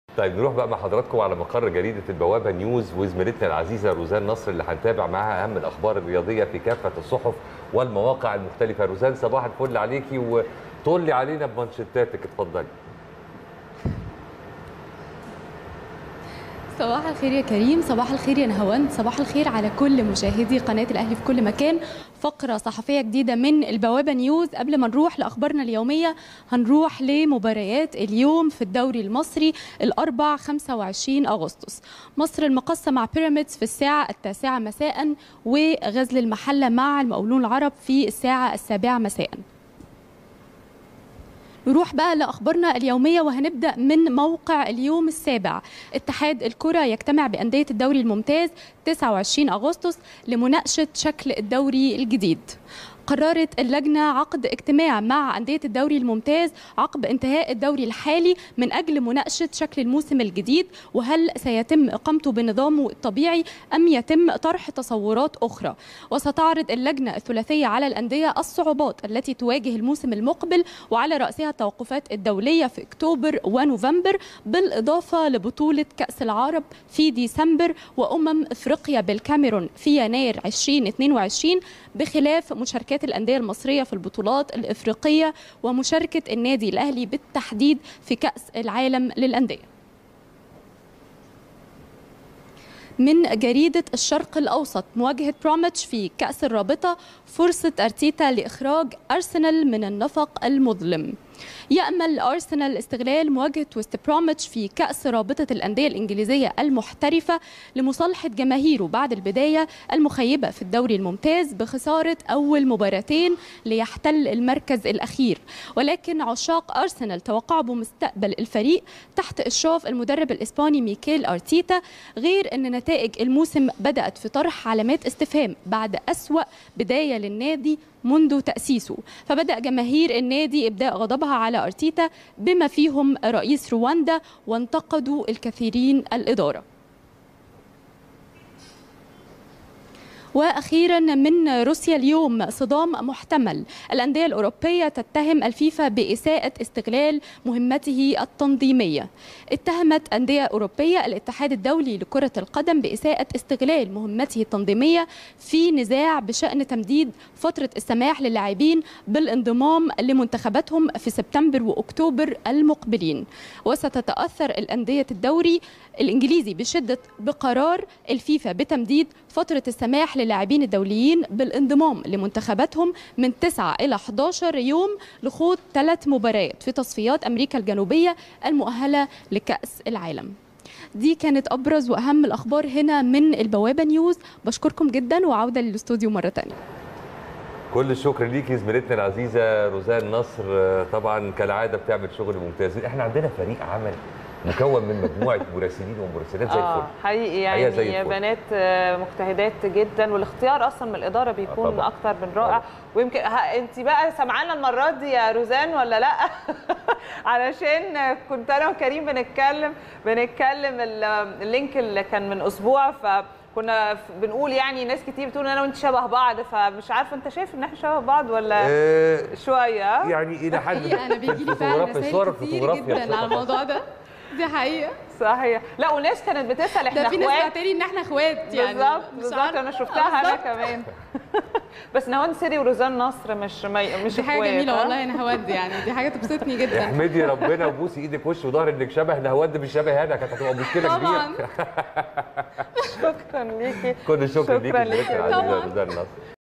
طيب نروح بقى مع حضراتكم على مقر جريده البوابه نيوز وزميلتنا العزيزه روزان نصر اللي هنتابع معاها اهم الاخبار الرياضيه في كافه الصحف والمواقع المختلفه روزان صباح الفل عليكي وطلي علينا بمانشيتاتك اتفضلي صباح الخير يا كريم صباح الخير يا نهاوند صباح الخير على كل مشاهدي قناة الأهلي في كل مكان فقرة صحفية جديدة من البوابة نيوز قبل ما نروح لأخبارنا اليومية هنروح لمباريات اليوم في الدوري المصري الأربع 25 أغسطس مصر المقصة مع بيراميدز في الساعة التاسعة مساء وغزل المحلة مع المقاولون العرب في الساعة السابعة مساء نروح بقى لاخبارنا اليوميه وهنبدا من موقع اليوم السابع اتحاد الكره يجتمع بانديه الدوري الممتاز 29 اغسطس لمناقشه شكل الدوري الجديد قررت اللجنة عقد اجتماع مع أندية الدوري الممتاز عقب انتهاء الدوري الحالي من أجل مناقشة شكل الموسم الجديد وهل سيتم إقامته بنظامه الطبيعي أم يتم طرح تصورات أخرى وستعرض اللجنة الثلاثية على الأندية الصعوبات التي تواجه الموسم المقبل وعلى رأسها التوقفات الدولية في أكتوبر ونوفمبر بالإضافة لبطولة كأس العرب في ديسمبر وأمم إفريقيا بالكاميرون في يناير 2022 بخلاف مشاركات الأندية المصرية في البطولات الإفريقية ومشاركة النادي الأهلي بالتحديد في كأس العالم للأندية من جريدة الشرق الأوسط مواجهة بروميتش في كأس الرابطة فرصة أرتيتا لإخراج أرسنال من النفق المظلم يأمل أرسنال استغلال مواجهة ويست بروميتش في كأس رابطة الأندية الإنجليزية المحترفة لمصالحة جماهيره بعد البداية المخيبة في الدوري الممتاز بخسارة أول مباراتين ليحتل المركز الأخير ولكن عشاق أرسنال توقعوا بمستقبل الفريق تحت إشراف المدرب الإسباني ميكيل أرتيتا غير أن نتائج الموسم بدأت في طرح علامات استفهام بعد أسوأ بداية للنادي منذ تأسيسه فبدأ جماهير النادي إبداء غضبها على أرتيتا بما فيهم رئيس رواندا وانتقدوا الكثيرين الإدارة واخيرا من روسيا اليوم صدام محتمل الانديه الاوروبيه تتهم الفيفا باساءه استغلال مهمته التنظيميه اتهمت انديه اوروبيه الاتحاد الدولي لكره القدم باساءه استغلال مهمته التنظيميه في نزاع بشان تمديد فتره السماح للاعبين بالانضمام لمنتخباتهم في سبتمبر واكتوبر المقبلين وستتاثر الانديه الدوري الانجليزي بشده بقرار الفيفا بتمديد فتره السماح للاعبين الدوليين بالانضمام لمنتخباتهم من 9 إلى 11 يوم لخوض ثلاث مباريات في تصفيات أمريكا الجنوبية المؤهلة لكأس العالم دي كانت أبرز وأهم الأخبار هنا من البوابة نيوز بشكركم جدا وعودة للاستوديو مرة تانية كل الشكر ليكي زميلتنا العزيزه روزان نصر طبعا كالعاده بتعمل شغل ممتاز احنا عندنا فريق عمل مكون من مجموعه مراسلين ومراسلات زي الفل حقيقي يعني زي الفل. بنات مجتهدات جدا والاختيار اصلا من الاداره بيكون طبعا. اكتر من رائع ويمكن انت بقى سمعانا المره دي يا روزان ولا لا علشان كنت انا وكريم بنتكلم بنتكلم اللينك اللي كان من اسبوع ف كنا بنقول يعني ناس كتير بتقول انا وانت شبه بعض فمش عارفه انت شايف ان احنا شبه بعض ولا إيه شويه يعني الى حد انا بيجي لي فعلا رسائل كتير جدا على الموضوع ده دي حقيقه صحيح لا وناس كانت بتسال احنا ده في اخوات ناس بعتلي ان احنا اخوات يعني بالظبط بالظبط انا شفتها انا كمان بس نهاوند سيري وروزان نصر مش مي... مش دي حاجه جميله والله يا نهاوند يعني دي حاجه تبسطني جدا احمدي ربنا وبوسي ايدك وش وظهر انك شبه نهاوند مش شبه انا كانت هتبقى مشكله طبعا كبيره شكرا ليكي كل الشكر ليكي شكرا ليكي روزان نصر